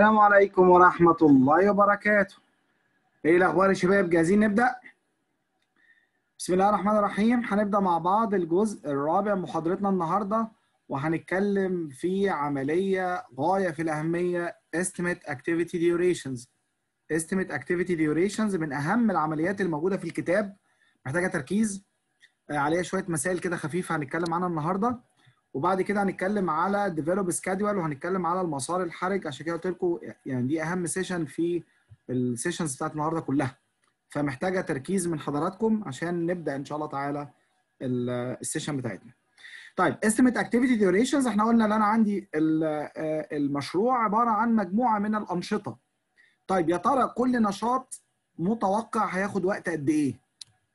السلام عليكم ورحمة الله وبركاته. ايه الأخبار يا شباب؟ جاهزين نبدأ؟ بسم الله الرحمن الرحيم، هنبدأ مع بعض الجزء الرابع من محاضرتنا النهارده وهنتكلم في عملية غاية في الأهمية Estimate Activity Durations. Estimate Activity Durations من أهم العمليات الموجودة في الكتاب محتاجة تركيز عليها شوية مسائل كده خفيفة هنتكلم عنها النهارده. وبعد كده هنتكلم على ديفلوب سكادول وهنتكلم على المسار الحرج عشان كده قلت لكم يعني دي اهم سيشن في السيشنز بتاعت النهارده كلها فمحتاجه تركيز من حضراتكم عشان نبدا ان شاء الله تعالى السيشن بتاعتنا. طيب استيميت اكتيفيتي ديوريشنز احنا قلنا ان انا عندي المشروع عباره عن مجموعه من الانشطه. طيب يا ترى كل نشاط متوقع هياخد وقت قد ايه؟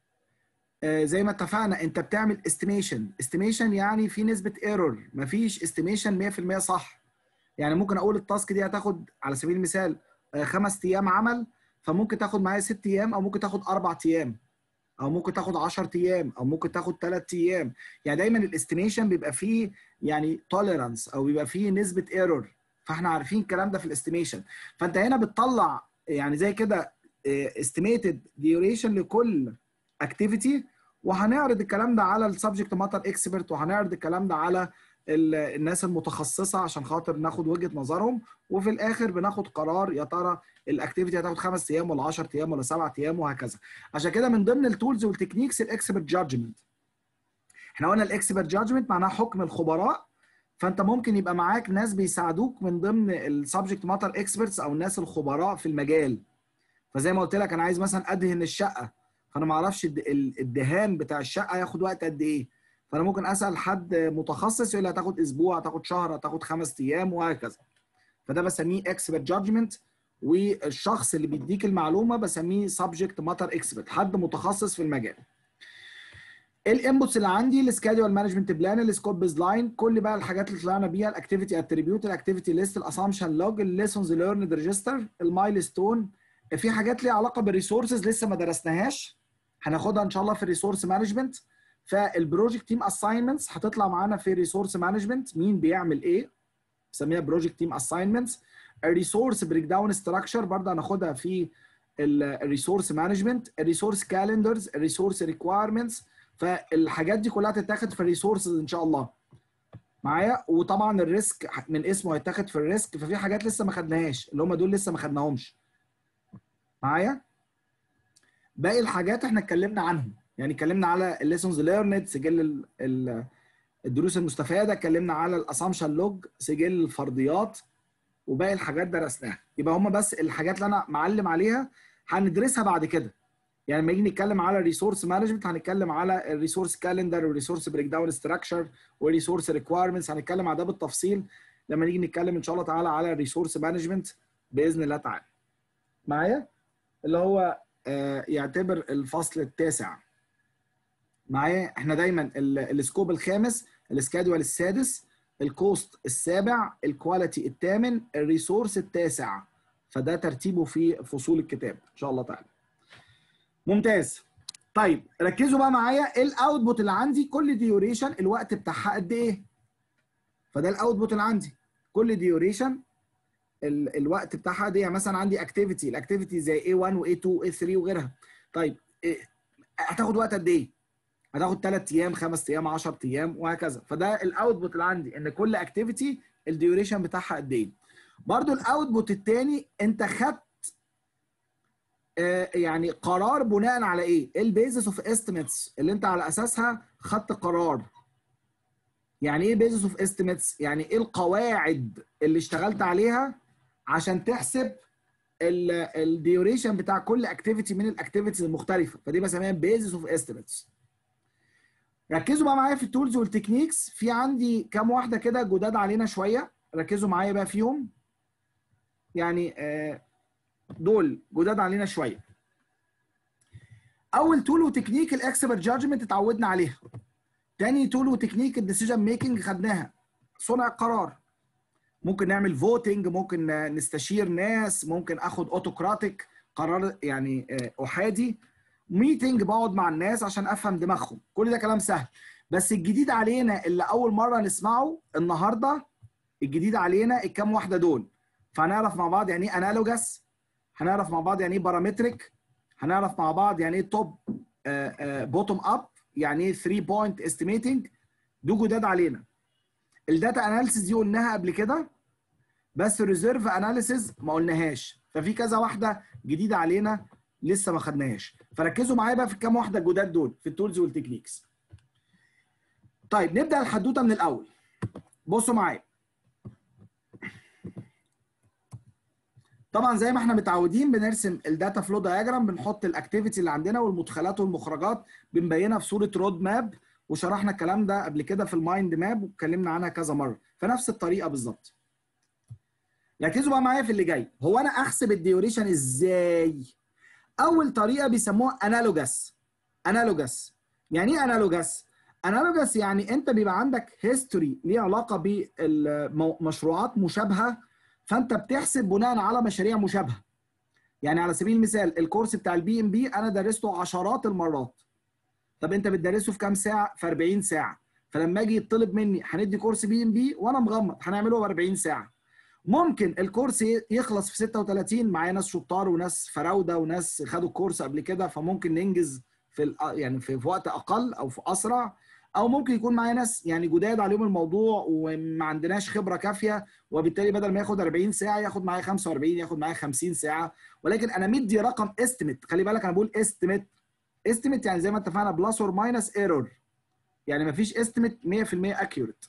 زي ما اتفقنا انت بتعمل استيميشن استيميشن يعني في نسبه ايرور مفيش استيميشن 100% صح يعني ممكن اقول التاسك دي هتاخد على سبيل المثال خمس ايام عمل فممكن تاخد معايا ست ايام او ممكن تاخد اربع ايام او ممكن تاخد 10 ايام او ممكن تاخد ثلاث ايام يعني دايما الاستيميشن بيبقى فيه يعني توليرانس او بيبقى فيه نسبه ايرور فاحنا عارفين الكلام ده في الاستيميشن فانت هنا بتطلع يعني زي كده استيميتد ديوريشن لكل اكتيفيتي وهنعرض الكلام ده على السبجكت ماتر اكسبرت وهنعرض الكلام ده على الناس المتخصصه عشان خاطر ناخد وجهه نظرهم وفي الاخر بناخد قرار يا ترى الاكتيفيتي هتاخد خمس ايام ولا 10 ايام ولا سبعة ايام وهكذا عشان كده من ضمن التولز والتكنيكس الاكسبرت جادجمنت احنا قلنا الاكسبرت جادجمنت معناها حكم الخبراء فانت ممكن يبقى معاك ناس بيساعدوك من ضمن السبجكت ماتر اكسبرتس او الناس الخبراء في المجال فزي ما قلت لك انا عايز مثلا ادهن الشقه فانا ما اعرفش الدهان بتاع الشقه هياخد وقت قد ايه فانا ممكن اسال حد متخصص يقول لي هتاخد اسبوع هتاخد شهر هتاخد خمس ايام وهكذا فده بسميه اكسبرت جادجمنت والشخص اللي بيديك المعلومه بسميه سبجكت ماتر اكسبرت حد متخصص في المجال الانبوتس اللي عندي السكادول مانجمنت بلان السكوب بيز لاين كل بقى الحاجات اللي طلعنا بيها الاكتيفيتي اتريبيوت الاكتيفيتي ليست الاسامبشن لوج الليسونز ليرند ريجستر المايلستون في حاجات ليها علاقه بالريسورسز لسه ما درسناهاش هناخدها ان شاء الله في الريسورس مانجمنت فالبروجكت تيم اساينمنتس هتطلع معانا في ريسورس مانجمنت مين بيعمل ايه بنسميها بروجكت تيم اساينمنتس الريسورس بريك داون ستراكشر برضه هناخدها في الريسورس مانجمنت الريسورس كالندرز الريسورس ريكوايرمنتس فالحاجات دي كلها هتتاخد في الريسورسز ان شاء الله معايا وطبعا الريسك من اسمه هيتاخد في الريسك ففي حاجات لسه ما خدناهاش اللي هم دول لسه ما خدناهمش معايا باقي الحاجات احنا اتكلمنا عنهم يعني اتكلمنا على الليسونز ليرند سجل الدروس المستفاده اتكلمنا على الاسامبشن لوج سجل الفرضيات وباقي الحاجات درسناها يبقى هم بس الحاجات اللي انا معلم عليها هندرسها بعد كده يعني لما نيجي نتكلم على الريسورس مانجمنت هنتكلم على الريسورس كالندر والريسورس بريك داون ستراكشر والريسورس ريكوايرمنتس هنتكلم على ده بالتفصيل لما نيجي نتكلم ان شاء الله تعالى على الريسورس مانجمنت باذن الله تعالى معايا اللي هو يعتبر الفصل التاسع معايا احنا دايما السكوب الخامس السكادول السادس الكوست السابع الكواليتي الثامن الريسورس التاسع فده ترتيبه في فصول الكتاب ان شاء الله تعالى ممتاز طيب ركزوا بقى معايا الاوتبوت اللي عندي كل ديوريشن الوقت بتاعها قد ايه فده الاوتبوت اللي عندي كل ديوريشن الوقت بتاعها دي يعني مثلا عندي اكتيفيتي الاكتيفيتي زي A1 وA2 وA3 وغيرها طيب هتاخد وقت قد ايه؟ هتاخد 3 ايام 5 ايام 10 ايام وهكذا فده الاوتبوت اللي عندي ان كل اكتيفيتي الديوريشن بتاعها قد ايه؟ برضو الاوتبوت الثاني انت خدت يعني قرار بناء على ايه؟ البيزس اوف استيميتس اللي انت على اساسها خدت قرار يعني ايه بيزس اوف استيميتس؟ يعني ايه القواعد اللي اشتغلت عليها عشان تحسب الديوريشن بتاع كل اكتيفيتي من الاكتيفيتيز المختلفه فدي بسميها بيزس اوف استيميتس ركزوا بقى معايا في التولز والتكنيكس في عندي كام واحده كده جداد علينا شويه ركزوا معايا بقى فيهم يعني دول جداد علينا شويه اول تول وتكنيك الاكسبرت جادجمنت اتعودنا عليها تاني تول وتكنيك الديسيجن ميكنج خدناها صنع القرار ممكن نعمل فوتنج ممكن نستشير ناس ممكن اخد اوتوكراتيك قرار يعني احادي ميتنج بقعد مع الناس عشان افهم دماغهم كل ده كلام سهل بس الجديد علينا اللي اول مره نسمعه النهارده الجديد علينا الكام واحده دول فهنعرف مع بعض يعني ايه انالوجس هنعرف مع بعض يعني ايه بارامتريك هنعرف مع بعض يعني ايه توب بوتوم اب يعني ايه 3 بوينت استيميتنج دول جداد علينا الداتا اناليسيس دي قلناها قبل كده بس ريزيرف اناليسيس ما قلناهاش ففي كذا واحده جديده علينا لسه ما خدناهاش فركزوا معايا بقى في الكام واحده الجداد دول في التولز والتكنيكس طيب نبدا الحدوته من الاول بصوا معايا طبعا زي ما احنا متعودين بنرسم الداتا فلو دايجرام بنحط الاكتيفيتي اللي عندنا والمدخلات والمخرجات بنبينها في صوره رود ماب وشرحنا الكلام ده قبل كده في المايند ماب واتكلمنا عنها كذا مره فنفس الطريقه بالظبط ركزوا بقى معايا في اللي جاي هو انا احسب الديوريشن ازاي اول طريقه بيسموها انالوجس انالوجس يعني ايه انالوجس انالوجس يعني انت بيبقى عندك هيستوري ليه علاقه بمشروعات مشابهه فانت بتحسب بناء على مشاريع مشابهه يعني على سبيل المثال الكورس بتاع البي ام بي انا درسته عشرات المرات طب انت بتدرسه في كام ساعه في 40 ساعه فلما اجي يطلب مني هندي كورس بي ام بي وانا مغمض هنعمله ب 40 ساعه ممكن الكورس يخلص في 36 معايا ناس شطار وناس فراوده وناس خدوا الكورس قبل كده فممكن ننجز في يعني في وقت اقل او في اسرع او ممكن يكون معايا ناس يعني جداد عليهم الموضوع وما عندناش خبره كافيه وبالتالي بدل ما ياخد 40 ساعه ياخد معايا 45 ياخد معايا 50 ساعه ولكن انا مدي رقم استيميت خلي بالك انا بقول استيميت استيميت يعني زي ما اتفقنا بلس اور ماينس ايرور يعني ما فيش استيميت 100% اكيوريت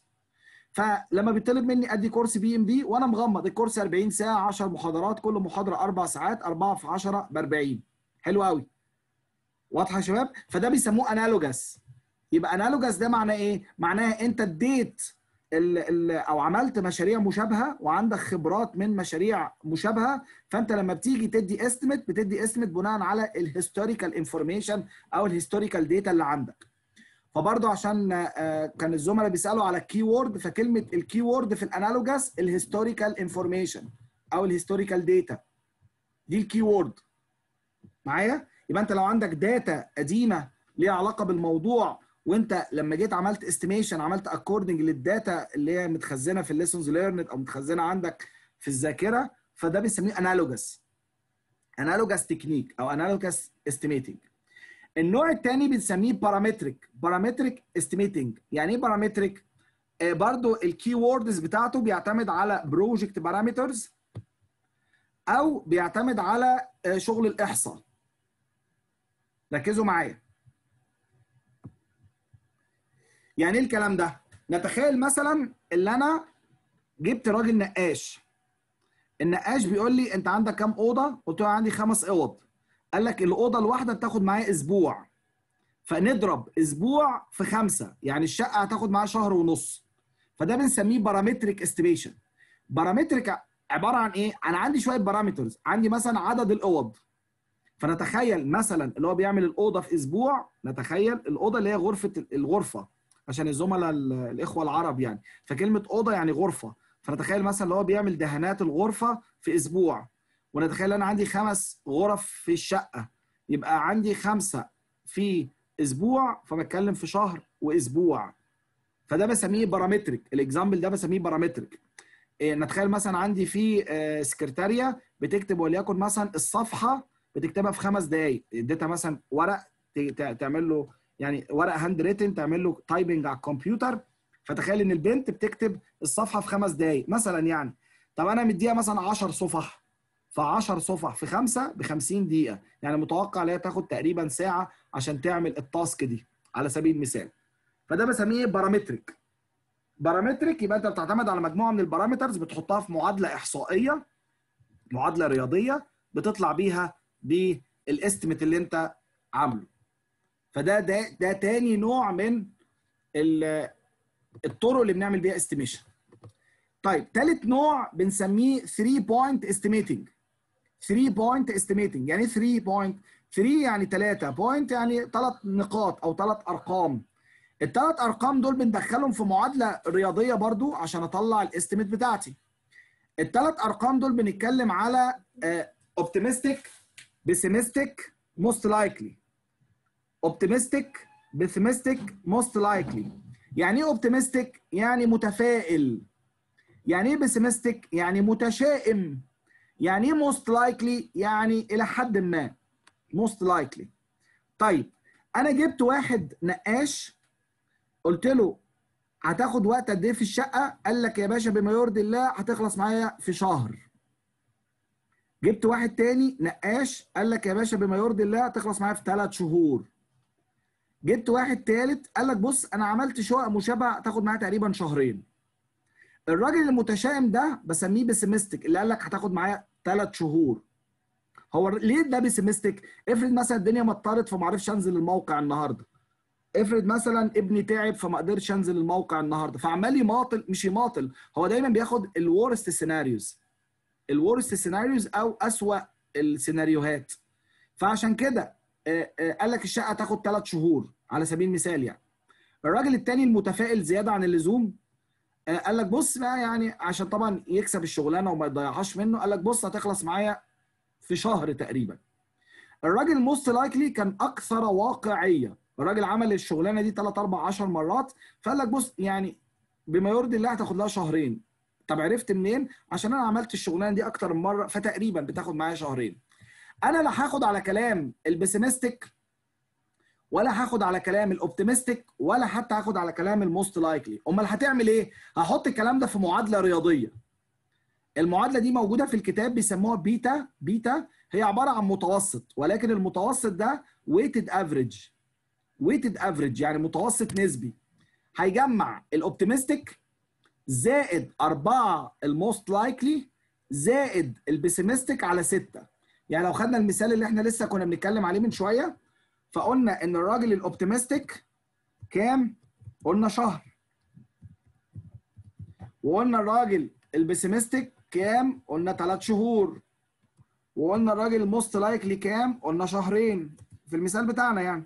فلما بيطلب مني ادي كورس بي ام بي وانا مغمض الكورس 40 ساعه 10 محاضرات كل محاضره اربع ساعات 4 في 10 ب 40 حلو قوي واضحه يا شباب فده بيسموه انالوجس يبقى انالوجس ده معناه ايه معناه انت اديت ال ال او عملت مشاريع مشابهه وعندك خبرات من مشاريع مشابهه فانت لما بتيجي تدي استيميت بتدي استيميت بناء على الهيستوريكال انفورميشن او الهيستوريكال داتا اللي عندك فبرضه عشان كان الزملاء بيسالوا على الكي وورد فكلمه الكي وورد في الانالوجس الهيستوريكال انفورميشن او الهيستوريكال داتا دي الكي وورد معايا يبقى انت لو عندك داتا قديمه ليها علاقه بالموضوع وانت لما جيت عملت استيميشن عملت اكوردنج للداتا اللي هي متخزنه في الليسونز ليرند او متخزنه عندك في الذاكره فده بنسميه انالوجس انالوجس تكنيك او انالوجس استيميتنج النوع الثاني بنسميه بارامتريك بارامتريك استيميتنج يعني ايه بارامتريك آه برضو الكي ووردز بتاعته بيعتمد على بروجكت بارامترز او بيعتمد على آه شغل الاحصاء ركزوا معايا يعني ايه الكلام ده نتخيل مثلا اللي انا جبت راجل نقاش النقاش بيقول لي انت عندك كام اوضه قلت له عندي خمس اوض قال لك الاوضه الواحده بتاخد معايا اسبوع فنضرب اسبوع في خمسه يعني الشقه هتاخد معايا شهر ونص فده بنسميه بارامتريك استيميشن بارامتريك عباره عن ايه انا عندي شويه بارامترز عندي مثلا عدد الاوض فنتخيل مثلا اللي هو بيعمل الاوضه في اسبوع نتخيل الاوضه اللي هي غرفه الغرفه عشان الزملاء الاخوه العرب يعني فكلمه اوضه يعني غرفه فنتخيل مثلا اللي هو بيعمل دهانات الغرفه في اسبوع ونتخيل انا عندي خمس غرف في الشقه يبقى عندي خمسه في اسبوع فبتكلم في شهر واسبوع فده بسميه بارامتريك الاكزامبل ده بسميه بارامتريك إيه نتخيل مثلا عندي في آه سكرتاريه بتكتب وليكن مثلا الصفحه بتكتبها في خمس دقائق اديتها مثلا ورق تعمل له يعني ورق هاند ريتن تعمل له تايبنج على الكمبيوتر فتخيل ان البنت بتكتب الصفحه في خمس دقائق مثلا يعني طب انا مديها مثلا 10 صفح ف 10 صفح في 5 ب 50 دقيقه يعني متوقع ان هي تاخد تقريبا ساعه عشان تعمل التاسك دي على سبيل المثال فده بسميه بارامتريك بارامتريك يبقى انت بتعتمد على مجموعه من البارامترز بتحطها في معادله احصائيه معادله رياضيه بتطلع بيها بالاستيميت اللي انت عامله فده ده ده تاني نوع من الطرق اللي بنعمل بيها استيميشن طيب ثالث نوع بنسميه 3 بوينت استيميتنج 3 بوينت استيميتنج يعني 3 بوينت 3 يعني 3 بوينت يعني ثلاث نقاط او ثلاث ارقام الثلاث ارقام دول بندخلهم في معادله رياضيه برضو عشان اطلع الاستيميت بتاعتي الثلاث ارقام دول بنتكلم على اوبتيمستيك بيسيمستيك موست لايكلي اوبتيمستيك بيسيمستيك موست لايكلي يعني ايه اوبتيمستيك يعني متفائل يعني ايه بيسيمستيك يعني متشائم يعني ايه موست لايكلي يعني الى حد ما موست لايكلي طيب انا جبت واحد نقاش قلت له هتاخد وقت قد ايه في الشقه قال لك يا باشا بما يرضي الله هتخلص معايا في شهر جبت واحد تاني نقاش قال لك يا باشا بما يرضي الله هتخلص معايا في ثلاث شهور جبت واحد تالت قال لك بص انا عملت شقق مشابهه تاخد معايا تقريبا شهرين الراجل المتشائم ده بسميه بسيمستيك اللي قال لك هتاخد معايا ثلاث شهور هو ليه ده بسيمستيك افرض مثلا الدنيا مطرت فما عرفش انزل الموقع النهارده افرض مثلا ابني تعب فما قدرش انزل الموقع النهارده فعمال يماطل مش يماطل هو دايما بياخد الورست سيناريوز الورست سيناريوز او اسوأ السيناريوهات فعشان كده قال لك الشقه تاخد ثلاث شهور على سبيل المثال يعني الراجل التاني المتفائل زياده عن اللزوم قال لك بص بقى يعني عشان طبعا يكسب الشغلانه وما يضيعهاش منه قال لك بص هتخلص معايا في شهر تقريبا الراجل الموست لايكلي كان اكثر واقعيه الراجل عمل الشغلانه دي 3 4 10 مرات فقال لك بص يعني بما يرضي الله هتاخد لها شهرين طب عرفت منين عشان انا عملت الشغلانه دي اكتر من مره فتقريبا بتاخد معايا شهرين انا لا هاخد على كلام البيسيمستيك ولا هاخد على كلام الاوبتيمستيك ولا حتى هاخد على كلام الموست لايكلي امال هتعمل ايه هحط الكلام ده في معادله رياضيه المعادله دي موجوده في الكتاب بيسموها بيتا بيتا هي عباره عن متوسط ولكن المتوسط ده ويتد افريج ويتد افريج يعني متوسط نسبي هيجمع الاوبتيمستيك زائد 4 الموست لايكلي زائد البيسيمستيك على 6 يعني لو خدنا المثال اللي احنا لسه كنا بنتكلم عليه من شويه فقلنا ان الراجل الاوبتيمستيك كام قلنا شهر وقلنا الراجل البيسيمستيك كام قلنا 3 شهور وقلنا الراجل الموست لايكلي كام قلنا شهرين في المثال بتاعنا يعني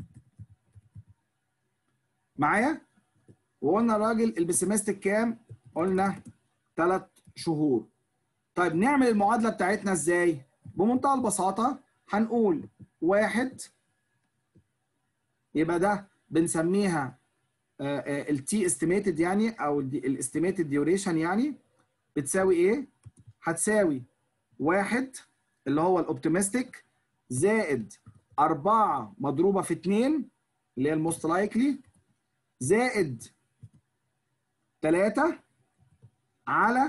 معايا وقلنا الراجل البيسيمستيك كام قلنا 3 شهور طيب نعمل المعادله بتاعتنا ازاي بمنتهى البساطه هنقول واحد يبقى ده بنسميها التي استيميتد يعني او الاستيميتد ديوريشن يعني بتساوي ايه؟ هتساوي واحد اللي هو الاوبتيمستيك زائد أربعة مضروبة في اتنين اللي هي الموست لايكلي زائد تلاتة على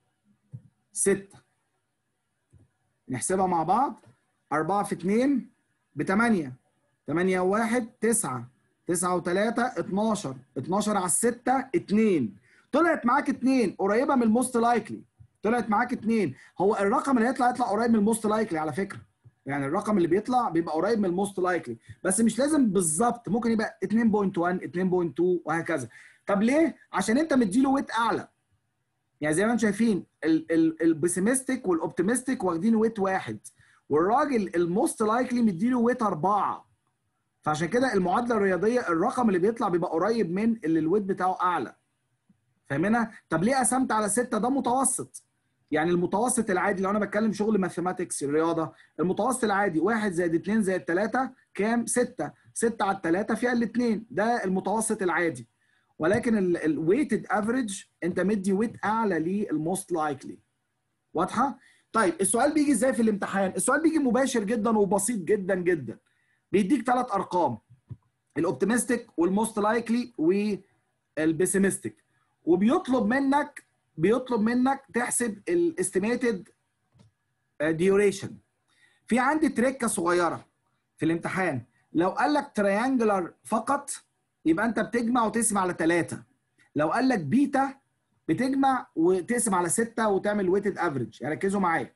ستة نحسبها مع بعض أربعة في اتنين بتمانية تمانية وواحد تسعة تسعة وتلاتة اتناشر اتناشر على الستة اتنين طلعت معاك اتنين قريبة من الموست لايكلي طلعت معاك اتنين هو الرقم اللي هيطلع يطلع قريب من الموست لايكلي على فكرة يعني الرقم اللي بيطلع بيبقى قريب من الموست لايكلي بس مش لازم بالظبط ممكن يبقى 2.1 2.2 وهكذا طب ليه عشان انت مديله ويت اعلى يعني زي ما انتم شايفين البيسيمستيك والاوبتيمستيك واخدين ويت واحد والراجل الموست لايكلي مديله ويت اربعه فعشان كده المعادله الرياضيه الرقم اللي بيطلع بيبقى قريب من اللي الويت بتاعه اعلى فاهمينها؟ طب ليه قسمت على سته ده متوسط يعني المتوسط العادي لو انا بتكلم شغل ماثيماتكس رياضه المتوسط العادي 1 زائد 2 زائد 3 كام 6 6 على 3 فيها الاثنين ده المتوسط العادي ولكن الويتد افريج انت مدي ويت اعلى للموست لايكلي واضحه طيب السؤال بيجي ازاي في الامتحان السؤال بيجي مباشر جدا وبسيط جدا جدا بيديك ثلاث ارقام الاوبتيمستيك والموست لايكلي والبيسيمستيك وبيطلب منك بيطلب منك تحسب الاستيميتد ديوريشن في عندي تريكه صغيره في الامتحان لو قال لك تريانجلر فقط يبقى انت بتجمع وتقسم على ثلاثة لو قال لك بيتا بتجمع وتقسم على ستة وتعمل ويتد افريج يعني ركزوا معايا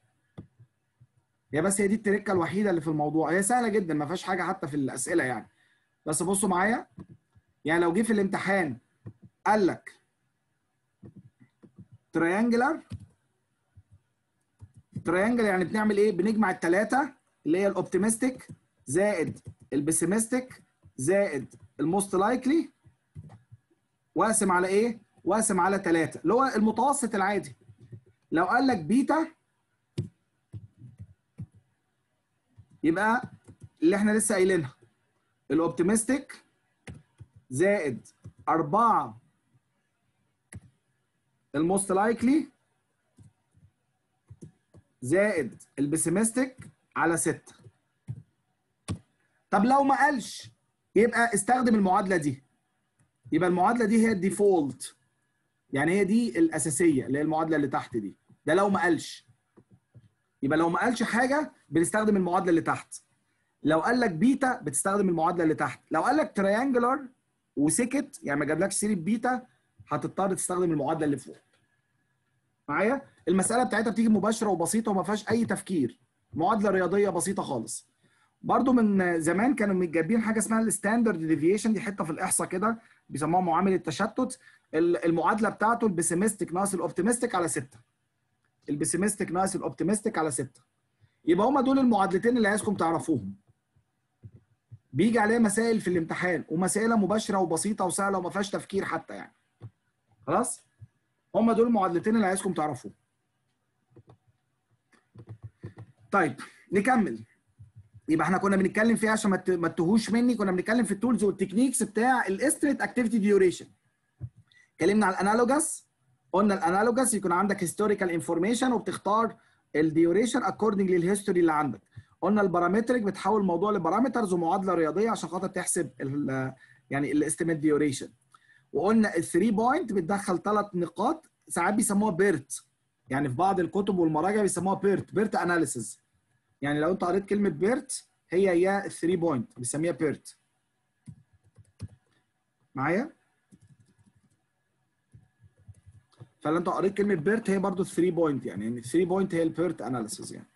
هي بس هي دي التركه الوحيده اللي في الموضوع هي سهله جدا ما فيهاش حاجه حتى في الاسئله يعني بس بصوا معايا يعني لو جه في الامتحان قال لك تريانجلر تريانجل يعني بنعمل ايه بنجمع الثلاثه اللي هي الاوبتيمستيك زائد البيسيمستيك زائد الموست لايكلي واقسم على ايه واقسم على ثلاثة اللي هو المتوسط العادي لو قال لك بيتا يبقى اللي احنا لسه قايلينها الاوبتيمستيك زائد 4 الموست لايكلي زائد البسيمستيك على 6 طب لو ما قالش يبقى استخدم المعادله دي يبقى المعادله دي هي الديفولت يعني هي دي الاساسيه اللي هي المعادله اللي تحت دي ده لو ما قالش يبقى لو ما قالش حاجه بنستخدم المعادله اللي تحت لو قال لك بيتا بتستخدم المعادله اللي تحت لو قال لك تريانجلر وسكت يعني ما جابلكش سيره بيتا هتضطر تستخدم المعادله اللي فوق معايا المساله بتاعتها بتيجي مباشره وبسيطه وما فيهاش اي تفكير معادله رياضيه بسيطه خالص برضو من زمان كانوا متجابين حاجه اسمها الستاندرد ديفيشن دي حته في الاحصاء كده بيسموها معامل التشتت المعادله بتاعته البيسيمستيك ناقص الاوبتيمستيك على 6 البيسيمستيك ناقص الاوبتيمستيك على 6 يبقى هم دول المعادلتين اللي عايزكم تعرفوهم بيجي عليها مسائل في الامتحان ومسائلها مباشره وبسيطه وسهله وما فيهاش تفكير حتى يعني خلاص هم دول المعادلتين اللي عايزكم تعرفوهم طيب نكمل يبقى احنا كنا بنتكلم فيها عشان ما تتوهوش مني كنا بنتكلم في التولز والتكنيكس بتاع الاستريت اكتيفيتي ديوريشن اتكلمنا على الانالوجاس قلنا الانالوجاس يكون عندك هيستوريكال انفورميشن وبتختار الديوريشن اكوردنج للهيستوري اللي عندك قلنا البارامتريك بتحول الموضوع لبارامترز ومعادله رياضيه عشان خاطر تحسب ال يعني الاستيميت ديوريشن وقلنا الثري بوينت بتدخل ثلاث نقاط ساعات بيسموها بيرت يعني في بعض الكتب والمراجع بيسموها بيرت بيرت اناليسيز يعني لو انت قريت كلمه بيرت هي هي الثري بوينت بنسميها بيرت معايا فلو انت قريت كلمه بيرت هي برضو 3 بوينت يعني يعني 3 بوينت هي البيرت اناليسيز يعني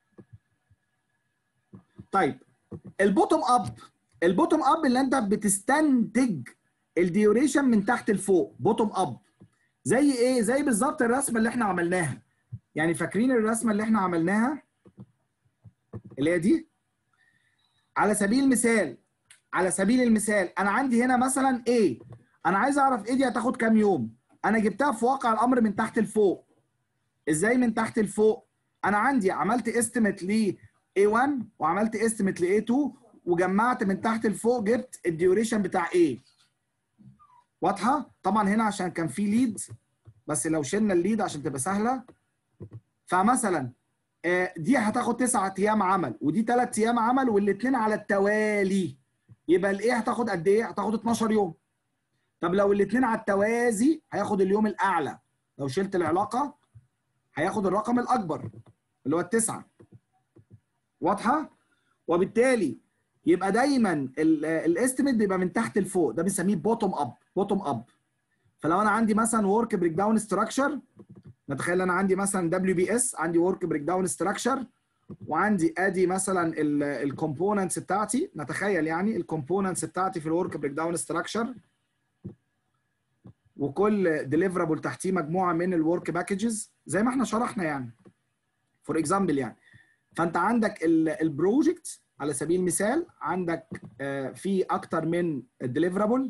طيب البوتوم اب البوتوم اب اللي انت بتستنتج الديوريشن من تحت لفوق بوتوم اب زي ايه زي بالظبط الرسمه اللي احنا عملناها يعني فاكرين الرسمه اللي احنا عملناها اللي هي دي على سبيل المثال على سبيل المثال انا عندي هنا مثلا ايه انا عايز اعرف ايه دي هتاخد كام يوم انا جبتها في واقع الامر من تحت لفوق ازاي من تحت لفوق انا عندي عملت استيميت ل A1 وعملت استيميت ل A2 وجمعت من تحت لفوق جبت الديوريشن بتاع A واضحه طبعا هنا عشان كان في ليد بس لو شلنا الليد عشان تبقى سهله فمثلا دي هتاخد 9 ايام عمل ودي 3 ايام عمل والاثنين على التوالي يبقى الايه هتاخد قد ايه هتاخد 12 يوم طب لو الاثنين على التوازي هياخد اليوم الاعلى لو شلت العلاقه هياخد الرقم الاكبر اللي هو التسعه واضحه وبالتالي يبقى دايما الاستيميت بيبقى من تحت لفوق ده بنسميه بوتوم اب بوتوم اب فلو انا عندي مثلا ورك بريك داون ستراكشر نتخيل انا عندي مثلا دبليو بي اس عندي ورك بريك داون ستراكشر وعندي ادي مثلا الكومبوننتس بتاعتي نتخيل يعني الكومبوننتس بتاعتي في الورك بريك داون ستراكشر وكل ديليفرابل تحتيه مجموعه من الورك باكجز زي ما احنا شرحنا يعني فور اكزامبل يعني فانت عندك البروجكت على سبيل المثال عندك في اكتر من ديليفرابل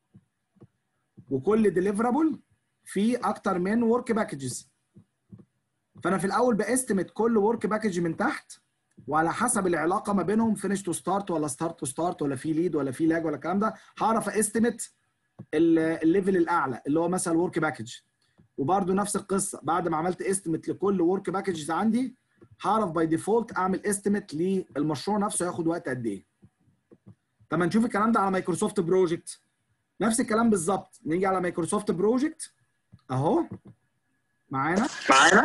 وكل ديليفرابل في اكتر من ورك باكجز فانا في الاول باستمت كل ورك باكج من تحت وعلى حسب العلاقه ما بينهم فينش تو ستارت ولا ستارت تو ستارت ولا في ليد ولا في لاج ولا الكلام ده هعرف استمت الليفل الاعلى اللي هو مثلا ورك باكج وبرده نفس القصه بعد ما عملت استمت لكل ورك باكجز عندي هعرف باي ديفولت اعمل استمت للمشروع نفسه هياخد وقت قد ايه طب نشوف الكلام ده على مايكروسوفت بروجكت نفس الكلام بالظبط نيجي على مايكروسوفت بروجكت اهو معانا معانا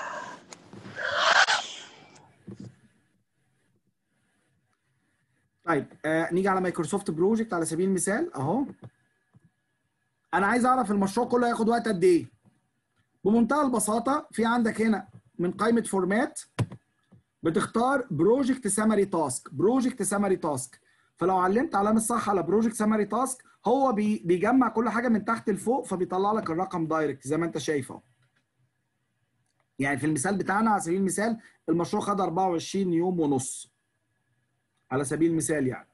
طيب آه نيجي على مايكروسوفت بروجكت على سبيل المثال اهو انا عايز اعرف المشروع كله هياخد وقت قد ايه بمنتهى البساطه في عندك هنا من قائمه فورمات بتختار بروجكت سامري تاسك بروجكت سامري تاسك فلو علمت علامه صح على بروجكت سامري تاسك هو بي بيجمع كل حاجه من تحت لفوق فبيطلع لك الرقم دايركت زي ما انت شايف اهو يعني في المثال بتاعنا على سبيل المثال المشروع خد 24 يوم ونص على سبيل المثال يعني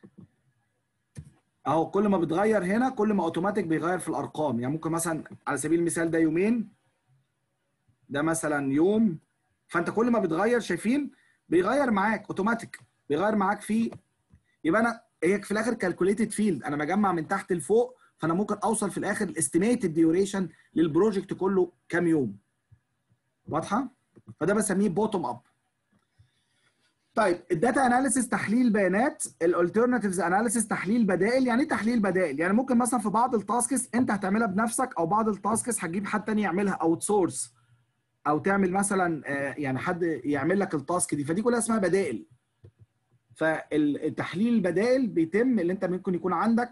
اهو كل ما بتغير هنا كل ما اوتوماتيك بيغير في الارقام يعني ممكن مثلا على سبيل المثال ده يومين ده مثلا يوم فانت كل ما بتغير شايفين بيغير معاك اوتوماتيك بيغير معاك في يبقى انا هي في الاخر كالكوليتد فيلد انا بجمع من تحت لفوق فانا ممكن اوصل في الاخر الاستيميتد ديوريشن للبروجكت كله كام يوم واضحه فده بسميه بوتوم اب طيب الداتا اناليسيس تحليل بيانات الالترناتيفز اناليسيس تحليل بدائل يعني ايه تحليل بدائل يعني ممكن مثلا في بعض التاسكس انت هتعملها بنفسك او بعض التاسكس هتجيب حد تاني يعملها اوت سورس او تعمل مثلا يعني حد يعمل لك التاسك دي فدي كلها اسمها بدائل فالتحليل البدائل بيتم اللي انت ممكن يكون عندك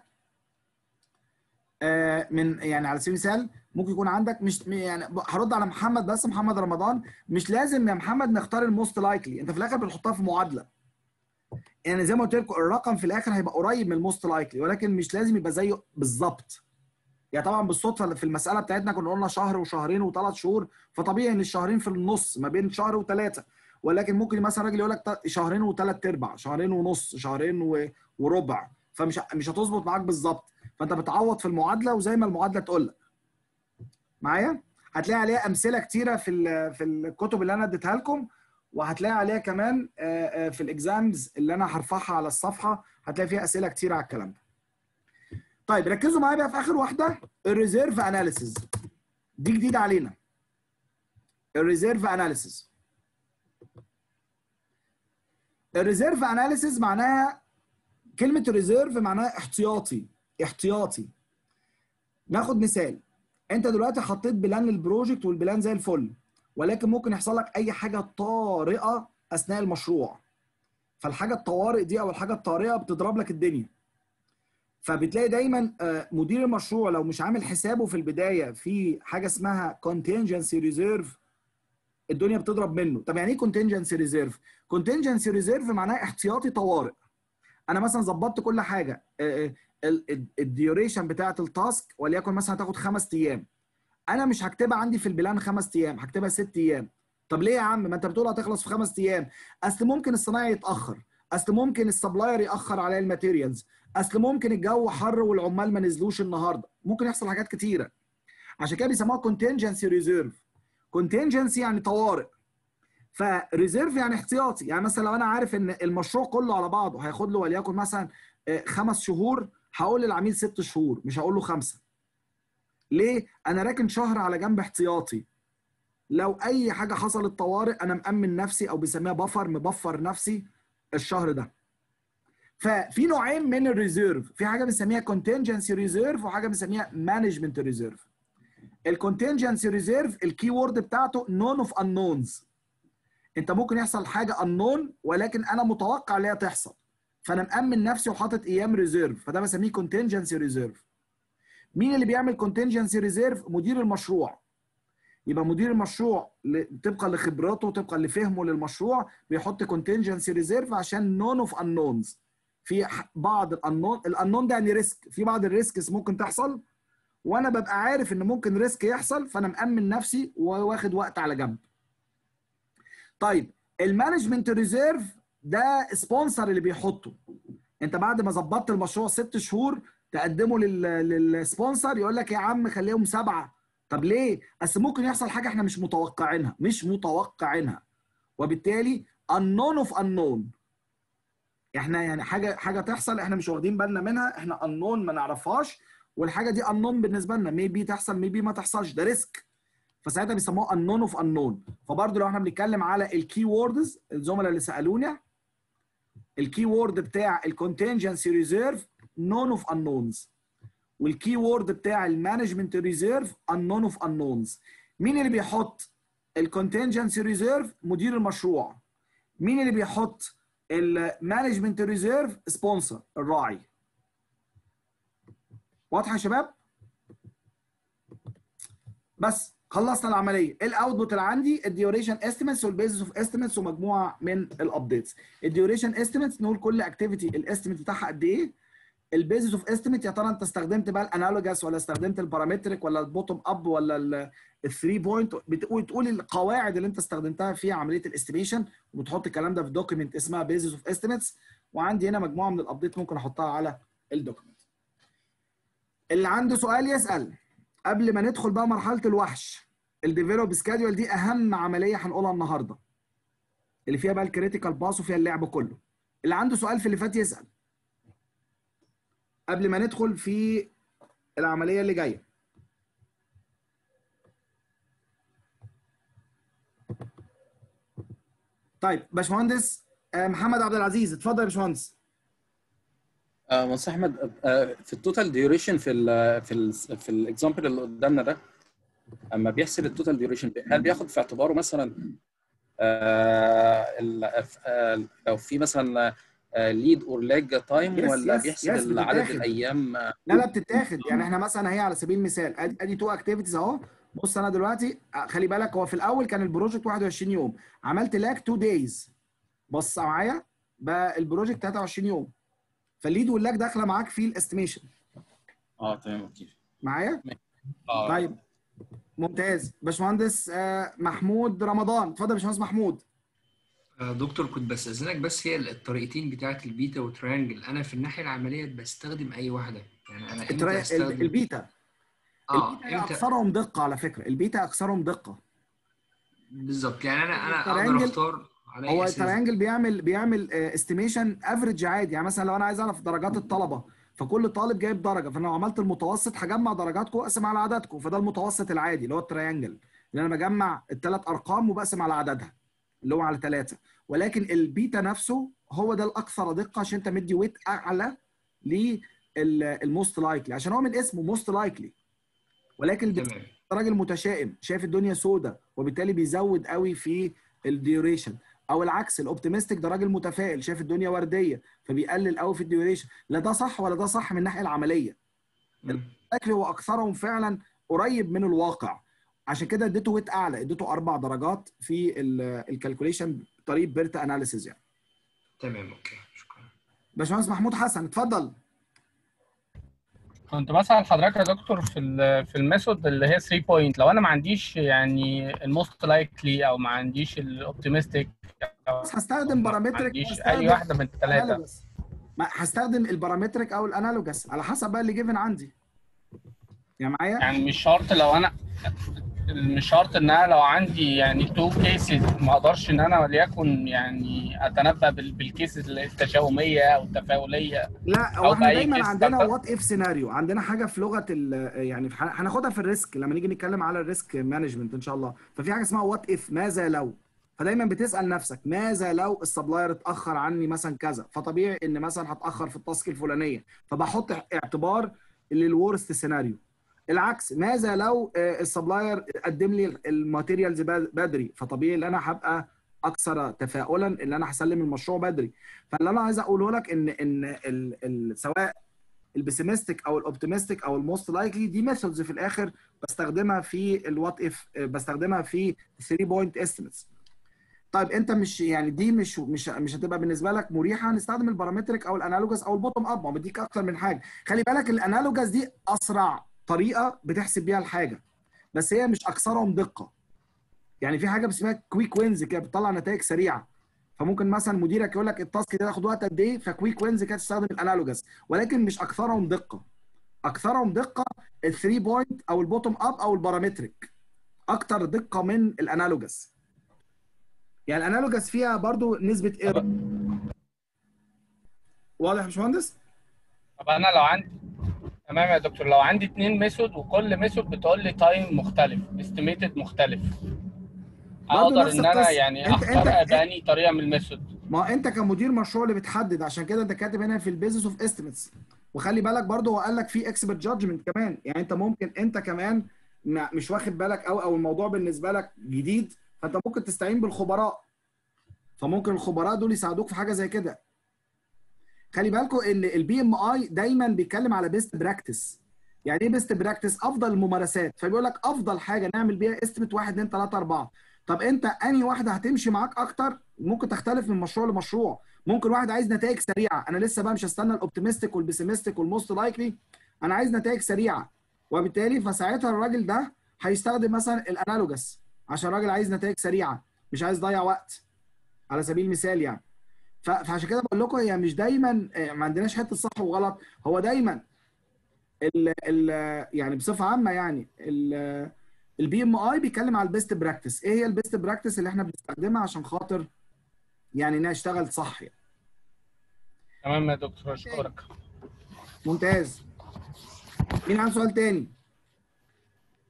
من يعني على سبيل المثال ممكن يكون عندك مش يعني هرد على محمد بس محمد رمضان مش لازم يا محمد نختار الموست لايكلي انت في الاخر بتحطها في معادله يعني زي ما قلت لكم الرقم في الاخر هيبقى قريب من الموست لايكلي ولكن مش لازم يبقى زيه بالظبط يعني طبعا بالصدفه في المساله بتاعتنا كنا قلنا شهر وشهرين وثلاث شهور فطبيعي ان الشهرين في النص ما بين شهر وثلاثه ولكن ممكن مثلا راجل يقول لك شهرين وثلاث ارباع شهرين ونص شهرين وربع فمش مش هتظبط معاك بالظبط فانت بتعوض في المعادله وزي ما المعادله تقول لك معايا هتلاقي عليها امثله كتيره في في الكتب اللي انا اديتها لكم وهتلاقي عليها كمان في الاكزامز اللي انا هرفعها على الصفحه هتلاقي فيها اسئله كتيره على الكلام ده طيب ركزوا معايا بقى في اخر واحده الريزيرف اناليسيز دي جديده علينا الريزيرف اناليسيز الريزيرف اناليسيز معناها كلمه ريزيرف معناها احتياطي احتياطي ناخد مثال انت دلوقتي حطيت بلان للبروجكت والبلان زي الفل ولكن ممكن يحصل لك اي حاجه طارئه اثناء المشروع فالحاجه الطوارئ دي او الحاجه الطارئه بتضرب لك الدنيا فبتلاقي دايما مدير المشروع لو مش عامل حسابه في البدايه في حاجه اسمها contingency reserve الدنيا بتضرب منه طب يعني ايه contingency reserve contingency reserve معناها احتياطي طوارئ انا مثلا ظبطت كل حاجه الديوريشن بتاعه التاسك وليكن مثلا هتاخد خمس ايام انا مش هكتبها عندي في البلان خمس ايام هكتبها ست ايام طب ليه يا عم ما انت بتقول هتخلص في خمس ايام اصل ممكن الصنايعي يتاخر اصل ممكن السبلاير ياخر عليا الماتيريالز اصل ممكن الجو حر والعمال ما نزلوش النهارده ممكن يحصل حاجات كتيره عشان كده بيسموها contingency reserve contingency يعني طوارئ فريزيرف يعني احتياطي يعني مثلا لو انا عارف ان المشروع كله على بعضه هياخد له وليكن مثلا خمس شهور هقول للعميل ست شهور مش هقول له خمسه ليه انا راكن شهر على جنب احتياطي لو اي حاجه حصلت طوارئ انا مامن نفسي او بيسميها بفر مبفر نفسي الشهر ده ففي نوعين من الريزيرف في حاجه بنسميها contingency ريزيرف وحاجه بنسميها مانجمنت ريزيرف الكونتنجنسي ريزيرف الكي وورد بتاعته نون اوف انونز انت ممكن يحصل حاجه انون ولكن انا متوقع ان هي تحصل فانا مامن نفسي وحاطط ايام ريزيرف فده بسميه كونتنجنسي ريزيرف مين اللي بيعمل كونتنجنسي ريزيرف مدير المشروع يبقى مدير المشروع طبقا لخبراته طبقا لفهمه للمشروع بيحط كونتنجنسي ريزيرف عشان نون اوف انونز في بعض الانون الانون ده يعني ريسك في بعض الريسكس ممكن تحصل وانا ببقى عارف ان ممكن ريسك يحصل فانا مامن نفسي وواخد وقت على جنب طيب المانجمنت ريزيرف ده سبونسر اللي بيحطه انت بعد ما ظبطت المشروع ست شهور تقدمه للسبونسر يقول لك يا عم خليهم سبعه طب ليه؟ اصل ممكن يحصل حاجه احنا مش متوقعينها مش متوقعينها وبالتالي unknown of unknown احنا يعني حاجه حاجه تحصل احنا مش واخدين بالنا منها احنا unknown ما نعرفهاش والحاجه دي unknown بالنسبه لنا ميبي تحصل ميبي ما تحصلش ده ريسك فساعتها بيسموه unknown of unknown فبرضه لو احنا بنتكلم على الكي ووردز الزملاء اللي سالوني الكي وورد بتاع الكونتنجنسي ريزيرف نون اوف unknowns والكي وورد بتاع المانجمنت ريزيرف unknown اوف unknowns مين اللي بيحط الكونتنجنسي ريزيرف مدير المشروع مين اللي بيحط المانجمنت ريزيرف سبونسر الراعي واضحه يا شباب بس خلصنا العمليه الاوتبوت اللي عندي الديوريشن استيميتس والبيزس اوف استيميتس ومجموعه من الابديتس الديوريشن استيميتس نقول كل اكتيفيتي الاستيميت بتاعها قد ايه البيزس اوف استيميت يا ترى انت استخدمت بقى الانالوجاس ولا استخدمت البارامتريك ولا البوتوم اب ولا الثري بوينت بتقول تقول القواعد اللي انت استخدمتها في عمليه الاستيميشن وبتحط الكلام ده في دوكيمنت اسمها بيزس اوف استيميتس وعندي هنا مجموعه من الابديت ممكن احطها على الدوكيمنت اللي عنده سؤال يسال قبل ما ندخل بقى مرحله الوحش الديفلوب سكادول دي اهم عمليه هنقولها النهارده اللي فيها بقى الكريتيكال باس وفيها اللعب كله اللي عنده سؤال في اللي فات يسال قبل ما ندخل في العمليه اللي جايه طيب باشمهندس آه، محمد عبد العزيز اتفضل يا باشمهندس آه مهندس احمد آه في التوتال ديوريشن في ال في ال في الاكزامبل اللي قدامنا ده اما بيحسب التوتال ديوريشن هل بياخد في اعتباره مثلا آه ال- آه، لو في مثلا ليد اور لاج تايم Yes, ولا yes, بيحسب yes, عدد بتتاخد. الايام آه، لا لا بتتاخد يعني احنا مثلا هي على سبيل المثال ادي ادي تو اكتيفيتيز اهو بص انا دلوقتي آه، خلي بالك هو في الاول كان البروجكت 21 يوم عملت لاك 2 دايز بص معايا بقى البروجكت 23 يوم فالليد واللاك داخله معاك في الاستيميشن اه تمام اوكي معايا اه طيب ممتاز باشمهندس آه، محمود رمضان اتفضل يا باشمهندس محمود آه، دكتور كنت بستأذنك بس هي الطريقتين بتاعت البيتا والتريانجل انا في الناحيه العمليه بستخدم اي واحده يعني انا الترا- امتى ال- استخدم البيتا اه البيتا هي امتى اكثرهم دقه على فكره البيتا اكثرهم دقه بالظبط يعني انا انا اقدر التريانجل- اختار على هو اي اساس التريانجل بيعمل بيعمل استيميشن افريج عادي يعني مثلا لو انا عايز اعرف درجات الطلبه فكل طالب جايب درجه فانا لو عملت المتوسط هجمع درجاتكم واقسم على عددكم فده المتوسط العادي اللي هو التريانجل اللي انا بجمع الثلاث ارقام وبقسم على عددها اللي هو على ثلاثه ولكن البيتا نفسه هو ده الاكثر دقه عشان انت مدي ويت اعلى للموست لايكلي عشان هو من اسمه موست لايكلي ولكن البيتا تمام راجل متشائم شايف الدنيا سودة وبالتالي بيزود قوي في الديوريشن او العكس الاوبتيمستيك ده راجل متفائل شايف الدنيا ورديه فبيقلل قوي في الديوريشن لا ده صح ولا ده صح من الناحيه العمليه مم. الاكل هو اكثرهم فعلا قريب من الواقع عشان كده اديته ويت اعلى اديته اربع درجات في الكالكوليشن بطريقه بيرتا اناليسيز يعني تمام اوكي شكرا باشمهندس محمود حسن اتفضل كنت بسأل حضرتك يا دكتور في ال في الميثود اللي هي 3 بوينت لو انا ما عنديش يعني الموست لايكلي او ما عنديش الاوبتيمستيك او بس هستخدم ما بارامترك عنديش اي واحده من الثلاثه ما هستخدم البارامترك او الانالوجس على حسب بقى اللي جيفن عندي يعني معايا يعني مش شرط لو انا مش شرط ان انا لو عندي يعني تو كيسز ما اقدرش ان انا وليكن يعني اتنبأ بال- بالكيسز التشاؤميه او التفاؤليه لا أو هو احنا بأي دايما كيس عندنا تالتة. وات اف سيناريو عندنا حاجه في لغه ال يعني في- هناخدها في الريسك لما نيجي نتكلم على الريسك مانجمنت ان شاء الله ففي حاجه اسمها وات اف ماذا لو فدايما بتسال نفسك ماذا لو السبلاير اتاخر عني مثلا كذا فطبيعي ان مثلا هتاخر في التاسك الفلانيه فبحط اعتبار للورست سيناريو العكس ماذا لو آه، السبلاير قدم لي الماتيريالز بدري فطبيعي ان انا هبقى اكثر تفاؤلا ان انا هسلم المشروع بدري فاللي انا عايز اقوله لك ان ان ال ال سواء البيسيمستيك او الاوبتيمستيك او الموست لايكلي دي ميثودز في الاخر بستخدمها في الوات اف بستخدمها في 3 بوينت استيميتس طيب انت مش يعني دي مش مش مش هتبقى بالنسبه لك مريحه نستخدم البارامتريك او الانالوجس او البوتوم اب ما هو بديك اكتر من حاجه خلي بالك الانالوجس دي اسرع طريقه بتحسب بيها الحاجه بس هي مش اكثرهم دقه يعني في حاجه اسمها كويك وينز كده بتطلع نتائج سريعه فممكن مثلا مديرك يقول لك التاسك ده ياخد وقت قد ايه فكويك وينز كده تستخدم الانالوجس ولكن مش اكثرهم دقه اكثرهم دقه الثري بوينت او البوتوم اب او البارامتريك اكتر دقه من الانالوجس يعني الانالوجس فيها برضو نسبه ايرور واضح يا باشمهندس؟ طب انا لو عندي تمام يا دكتور لو عندي اتنين ميثود وكل ميثود بتقول لي تايم مختلف استيميتد مختلف برضه اقدر نفس ان انا القصة. يعني انت- اختار انت- بأني طريقه من الميثود ما هو انت كمدير مشروع اللي بتحدد عشان كده انت كاتب هنا في البيزنس اوف استيميتس وخلي بالك برضه هو قال لك في اكسبرت جادجمنت كمان يعني انت ممكن انت كمان ما- مش واخد بالك او او الموضوع بالنسبه لك جديد فانت ممكن تستعين بالخبراء فممكن الخبراء دول يساعدوك في حاجه زي كده خلي بالكم ان البي ام اي دايما بيتكلم على بيست براكتس يعني ايه بيست براكتس افضل الممارسات فبيقول لك افضل حاجه نعمل بيها استيميت 1 2 3 4 طب انت انهي واحده هتمشي معاك اكتر ممكن تختلف من مشروع لمشروع ممكن واحد عايز نتائج سريعه انا لسه بقى مش هستنى الاوبتيمستيك والبيسيمستيك والموست لايكلي انا عايز نتائج سريعه وبالتالي فساعتها الراجل ده هيستخدم مثلا الانالوجس عشان الراجل عايز نتائج سريعه مش عايز يضيع وقت على سبيل المثال يعني ف- فعشان كده بقول لكم هي مش دايما آه، ما عندناش حته صح وغلط هو دايما ال ال يعني بصفه عامه يعني البي ام اي بيتكلم على البيست براكتس ايه هي البيست براكتس اللي احنا بنستخدمها عشان خاطر يعني انها اشتغل صح يعني. تمام يا دكتور اشكرك ممتاز مين عنده سؤال تاني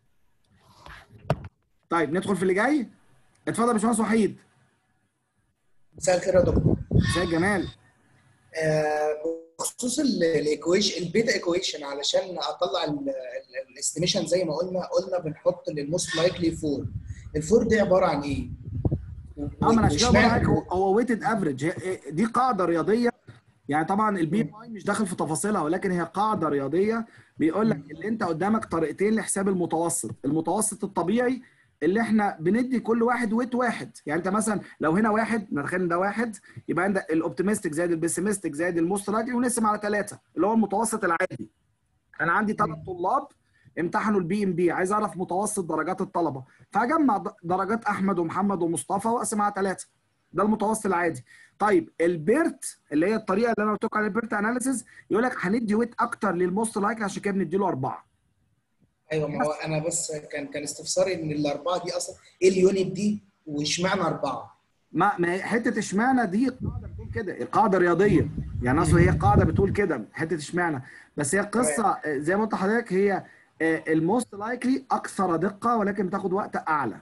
طيب ندخل في اللي جاي اتفضل يا باشمهندس وحيد مساء الخير يا دكتور ازيك جمال آه، بخصوص الايكويشن البيتا ايكويشن علشان اطلع الاستيميشن زي ما قلنا قلنا بنحط للموست لايكلي 4 الفور دي عباره عن ايه؟ اه ما انا عشان كده بقول واشمعنى- لك هو- هو ويتد افريج دي قاعده رياضيه يعني طبعا البي ام اي مش داخل في تفاصيلها ولكن هي قاعده رياضيه بيقول لك اللي انت قدامك طريقتين لحساب المتوسط المتوسط الطبيعي اللي احنا بندي كل واحد ويت واحد يعني انت مثلا لو هنا واحد نتخيل ان ده واحد يبقى عندك الاوبتيمستيك زائد البيسيمستيك زائد الموست لايكلي ونقسم على ثلاثه اللي هو المتوسط العادي انا عندي ثلاث طلاب امتحنوا البي ام بي عايز اعرف متوسط درجات الطلبه فهجمع د- درجات احمد ومحمد ومصطفى واقسم على ثلاثه ده المتوسط العادي طيب البيرت اللي هي الطريقه اللي انا قلت لكم عليها البيرت اناليسيز يقول لك هندي ويت اكتر للموست لايك عشان كده بندي له اربعه ايوه ما هو انا بس كان كان استفساري ان الاربعه دي اصلا ايه اليونت دي واشمعنى اربعه؟ ما ما هي حته اشمعنى دي قاعده بتقول كده قاعده رياضيه يعني اصل هي قاعده بتقول كده حته اشمعنى بس هي قصه آه، زي ما قلت لحضرتك هي الموست لايكلي اكثر دقه ولكن بتاخد وقت اعلى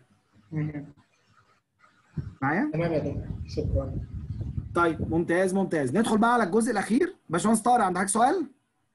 معايا تمام يا دكتور شكرا طيب ممتاز ممتاز ندخل بقى على الجزء الاخير باشمهندس طارق عندك سؤال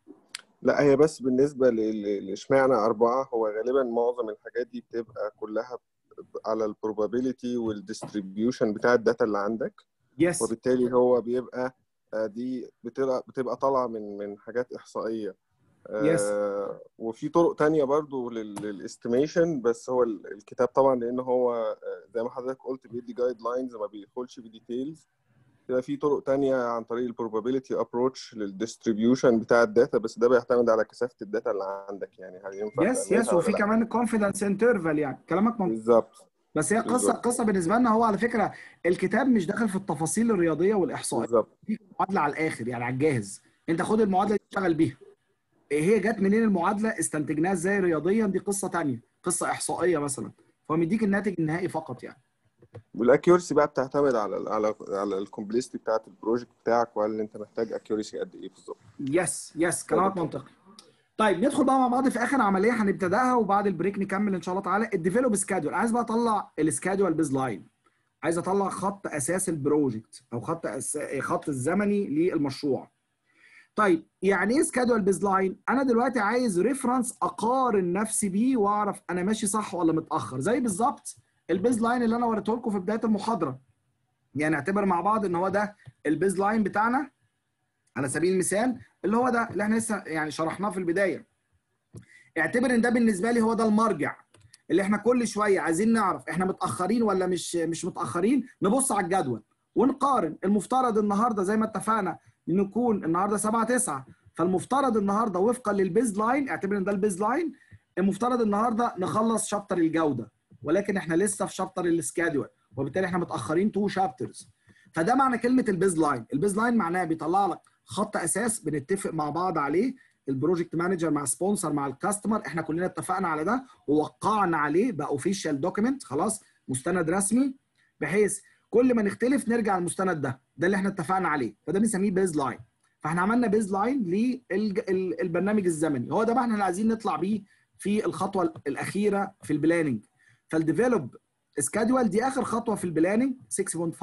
لا هي بس بالنسبة ل- لاشمعنى أربعة هو غالبا معظم الحاجات دي بتبقى كلها ب- على البروبابيليتي والديستريبيوشن بتاع الداتا اللي عندك يس وبالتالي هو بيبقى آه، دي بتبقى بتبقى طالعة من من حاجات إحصائية Yes. آه، وفي طرق تانية برضو للاستيميشن بس هو ال- الكتاب طبعا لأن هو آه، زي ما حضرتك قلت بيدي جايد لاينز ما بيدخلش في ديتيلز يبقى في طرق تانية عن طريق البروبابيلتي ابروتش للديستريبيوشن بتاع الداتا بس ده بيعتمد على كثافة الداتا اللي عندك يعني هل ينفع يس تعملها يس ولا وفي لا. كمان كونفيدنس انترفال يعني كلامك مظبوط بالظبط بس هي قصه بالظبط. قصه بالنسبه لنا هو على فكره الكتاب مش داخل في التفاصيل الرياضيه والاحصائيه بالظبط دي معادله على الاخر يعني على الجاهز انت خد المعادله دي اشتغل بيها هي جت منين المعادله استنتجناها ازاي رياضيا دي قصه تانية قصه احصائيه مثلا فهو مديك الناتج النهائي فقط يعني والاكيورسي بقى بتعتمد على ال على على الكومبلكسيتي بتاعت البروجكت بتاعك وهل انت محتاج اكيورسي قد ايه بالظبط يس يس كلامك منطقي طيب ندخل بقى مع بعض في اخر عمليه هنبتداها وبعد البريك نكمل ان شاء الله تعالى الديفلوب سكادول عايز بقى اطلع السكادول بيز لاين عايز اطلع خط اساس البروجكت او خط أس... خط الزمني للمشروع طيب يعني ايه سكادول بيز لاين انا دلوقتي عايز ريفرنس اقارن نفسي بيه واعرف انا ماشي صح ولا متاخر زي بالظبط البيز لاين اللي انا وريته لكم في بدايه المحاضره يعني اعتبر مع بعض ان هو ده البيز لاين بتاعنا على سبيل المثال اللي هو ده اللي احنا لسه يعني شرحناه في البدايه اعتبر ان ده بالنسبه لي هو ده المرجع اللي احنا كل شويه عايزين نعرف احنا متاخرين ولا مش مش متاخرين نبص على الجدول ونقارن المفترض النهارده زي ما اتفقنا نكون النهارده 7 9 فالمفترض النهارده وفقا للبيز لاين اعتبر ان ده البيز لاين المفترض النهارده نخلص شابتر الجوده ولكن احنا لسه في شابتر السكادول وبالتالي احنا متاخرين تو شابترز فده معنى كلمه البيز لاين البيز لاين معناها بيطلع لك خط اساس بنتفق مع بعض عليه البروجكت مانجر مع سبونسر مع الكاستمر احنا كلنا اتفقنا على ده ووقعنا عليه بقى اوفيشال دوكيمنت خلاص مستند رسمي بحيث كل ما نختلف نرجع المستند ده ده اللي احنا اتفقنا عليه فده بنسميه بيز لاين فاحنا عملنا بيز لاين للبرنامج الزمني هو ده بقى احنا اللي عايزين نطلع بيه في الخطوه الاخيره في البلاننج فالديفلوب سكادول دي اخر خطوه في البلاننج 6.5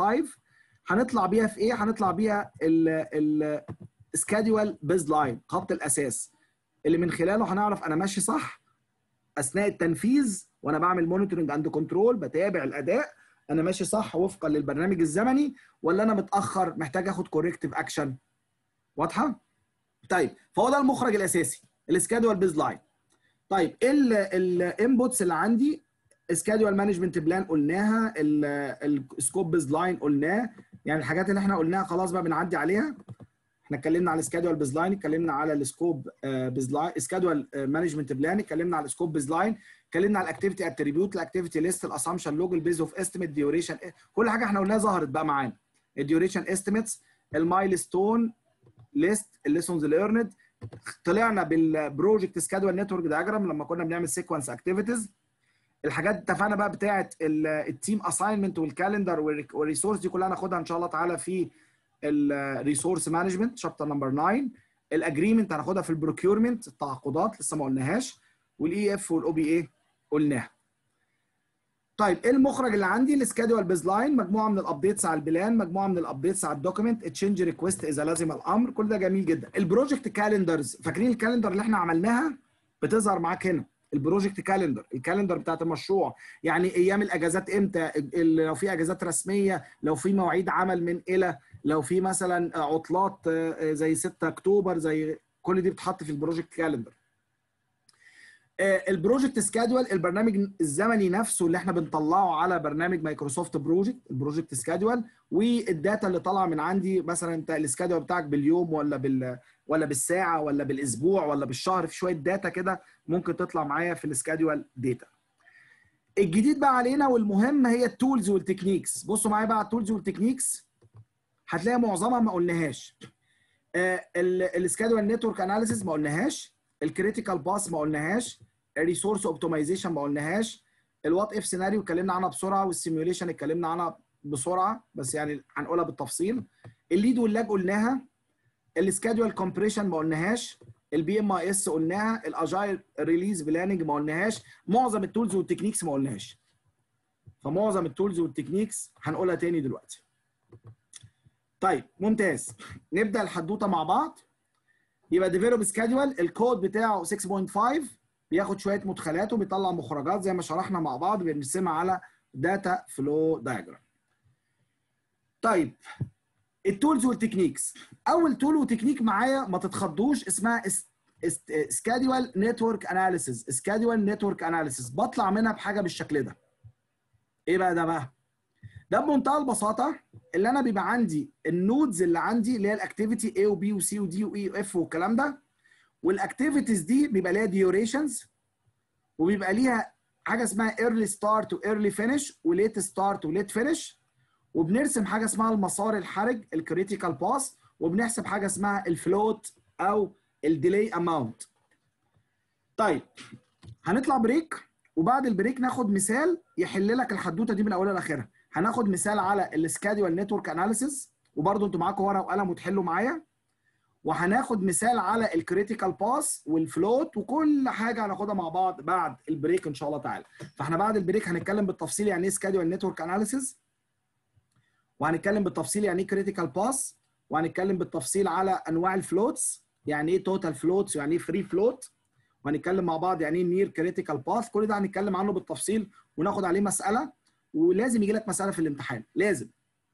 هنطلع بيها في ايه هنطلع بيها ال سكادول بيز لاين خط الاساس اللي من خلاله هنعرف انا ماشي صح اثناء التنفيذ وانا بعمل مونيتورنج اند كنترول بتابع الاداء انا ماشي صح وفقا للبرنامج الزمني ولا انا متاخر محتاج اخد كوركتيف اكشن واضحه طيب فهو ده المخرج الاساسي السكادول بيز لاين طيب ايه الانبوتس اللي عندي سكادول مانجمنت بلان قلناها السكوب بيز لاين قلناه يعني الحاجات اللي احنا قلناها خلاص بقى بنعدي عليها احنا اتكلمنا على السكادول بيز لاين اتكلمنا على السكوب بيز لاين سكادول مانجمنت بلان اتكلمنا على السكوب بيز لاين اتكلمنا على الاكتيفيتي اتريبيوت الاكتيفيتي ليست الاسامبشن لوج البيز اوف استيميت ديوريشن كل حاجه احنا قلناها ظهرت بقى معانا الديوريشن استيميتس المايلستون ليست الليسونز ليرند طلعنا بالبروجكت سكادول نتورك دياجرام لما كنا بنعمل سيكونس اكتيفيتيز الحاجات اتفقنا بقى بتاعه التيم اساينمنت والكالندر والريسورس دي كلها هناخدها ان شاء الله تعالى في الريسورس مانجمنت شابتر نمبر 9 الاجريمنت هناخدها في البروكيورمنت التعاقدات لسه ما قلناهاش والاي اف والاو بي اي قلناها طيب ايه المخرج اللي عندي السكادول بيز لاين مجموعه من الابديتس على البلان مجموعه من الابديتس على الدوكيمنت تشينج ريكويست اذا لازم الامر كل ده جميل جدا البروجكت كالندرز فاكرين الكالندر اللي احنا عملناها بتظهر معاك هنا البروجكت كالندر الكالندر بتاعت المشروع يعني ايام الاجازات امتى ال- لو في اجازات رسميه لو في مواعيد عمل من الى لو في مثلا عطلات آه، زي 6 اكتوبر زي كل دي بتتحط في البروجكت كالندر آه، البروجكت سكادول البرنامج الزمني نفسه اللي احنا بنطلعه على برنامج مايكروسوفت بروجكت البروجكت سكادول والداتا اللي طالعه من عندي مثلا انت السكادول بتاعك باليوم ولا بال ولا بالساعه ولا بالاسبوع ولا بالشهر في شويه داتا كده ممكن تطلع معايا في السكادول داتا الجديد بقى علينا والمهم هي التولز والتكنيكس بصوا معايا بقى على التولز والتكنيكس هتلاقي معظمها ما قلناهاش السكادول نتورك اناليسيس ما قلناهاش الكريتيكال باس ما قلناهاش الريسورس اوبتمايزيشن ما قلناهاش الوات اف سيناريو اتكلمنا عنها بسرعه والسيميوليشن اتكلمنا عنها بسرعه بس يعني هنقولها بالتفصيل الليد واللاج قلناها السكادول كومبريشن ما قلناهاش البي ام اي اس قلناها الاجايل ريليز بلاننج ما قلناهاش معظم التولز والتكنيكس ما قلناهاش فمعظم التولز والتكنيكس هنقولها تاني دلوقتي طيب ممتاز نبدا الحدوته مع بعض يبقى ديفلوب سكادول الكود بتاعه 6.5 بياخد شويه مدخلات وبيطلع مخرجات زي ما شرحنا مع بعض بنرسمها على داتا فلو دايجرام طيب التولز والتكنيكس اول تول وتكنيك معايا ما تتخضوش اسمها سكادول نتورك اناليسيز سكادول نتورك اناليسيز بطلع منها بحاجه بالشكل ده ايه بقى ده بقى ده بمنتهى البساطه اللي انا بيبقى عندي النودز اللي عندي اللي هي الاكتيفيتي A وبي وسي ودي واي واف والكلام ده والاكتيفيتيز دي بيبقى ليها ديوريشنز وبيبقى ليها حاجه اسمها ايرلي ستارت وايرلي فينش وليت ستارت وليت فينش وبنرسم حاجه اسمها المسار الحرج الكريتيكال باس وبنحسب حاجه اسمها الفلوت او الديلي اماونت طيب هنطلع بريك وبعد البريك ناخد مثال يحل لك الحدوته دي من اولها لاخرها هناخد مثال على السكادول نتورك اناليسيز وبرده انتوا معاكم ورقه وقلم وتحلوا معايا وهناخد مثال على الكريتيكال باس والفلوت وكل حاجه هناخدها مع بعض بعد البريك ان شاء الله تعالى فاحنا بعد البريك هنتكلم بالتفصيل يعني ايه سكادول نتورك اناليسيز وهنتكلم بالتفصيل يعني ايه كريتيكال باس وهنتكلم بالتفصيل على انواع الفلوتس يعني ايه توتال فلوتس يعني ايه فري فلوت وهنتكلم مع بعض يعني ايه نير كريتيكال باث كل ده هنتكلم عنه بالتفصيل وناخد عليه مساله ولازم يجي لك مساله في الامتحان لازم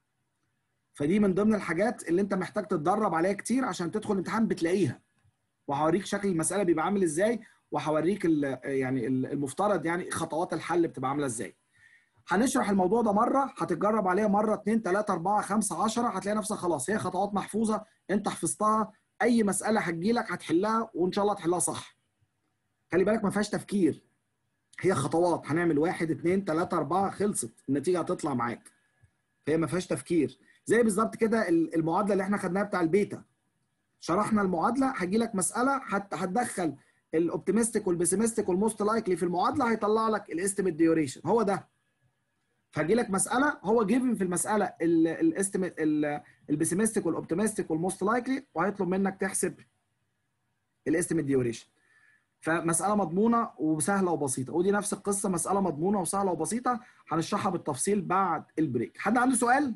فدي من ضمن الحاجات اللي انت محتاج تتدرب عليها كتير عشان تدخل الامتحان بتلاقيها وهوريك شكل المساله بيبقى عامل ازاي وهوريك ال- يعني ال- المفترض يعني خطوات الحل بتبقى عامله ازاي هنشرح الموضوع ده مره هتتجرب عليه مره 2 3 4 5 10 هتلاقي نفسك خلاص هي خطوات محفوظه انت حفظتها اي مساله هتجيلك هتحلها وان شاء الله تحلها صح خلي بالك ما فيهاش تفكير هي خطوات هنعمل واحد اتنين تلاته اربعه خلصت النتيجه هتطلع معاك فهي ما فيهاش تفكير زي بالظبط كده ال- المعادله اللي احنا خدناها بتاع البيتا شرحنا المعادله هتجي لك مساله هت- هتدخل الاوبتيمستيك والبيسيمستيك والموست لايكلي في المعادله هيطلع لك الاستيميت ديوريشن هو ده فهجي لك مساله هو جيفن في المساله الاستيميت البيسيمستيك والاوبتيمستيك والموست لايكلي وهيطلب منك تحسب الاستيميت ديوريشن فمساله مضمونه وسهله وبسيطه ودي نفس القصه مساله مضمونه وسهله وبسيطه هنشرحها بالتفصيل بعد البريك حد عنده سؤال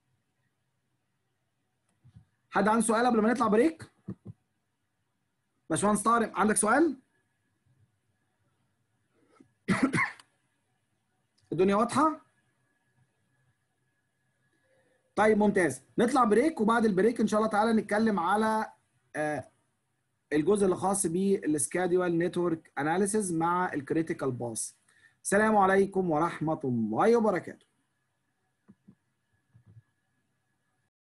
حد عنده سؤال قبل ما نطلع بريك باشمهندس طارق عندك سؤال الدنيا واضحه طيب ممتاز نطلع بريك وبعد البريك ان شاء الله تعالى نتكلم على آه، الجزء اللي خاص بالسكادول نتورك اناليسيز مع الكريتيكال باس السلام عليكم ورحمه الله وبركاته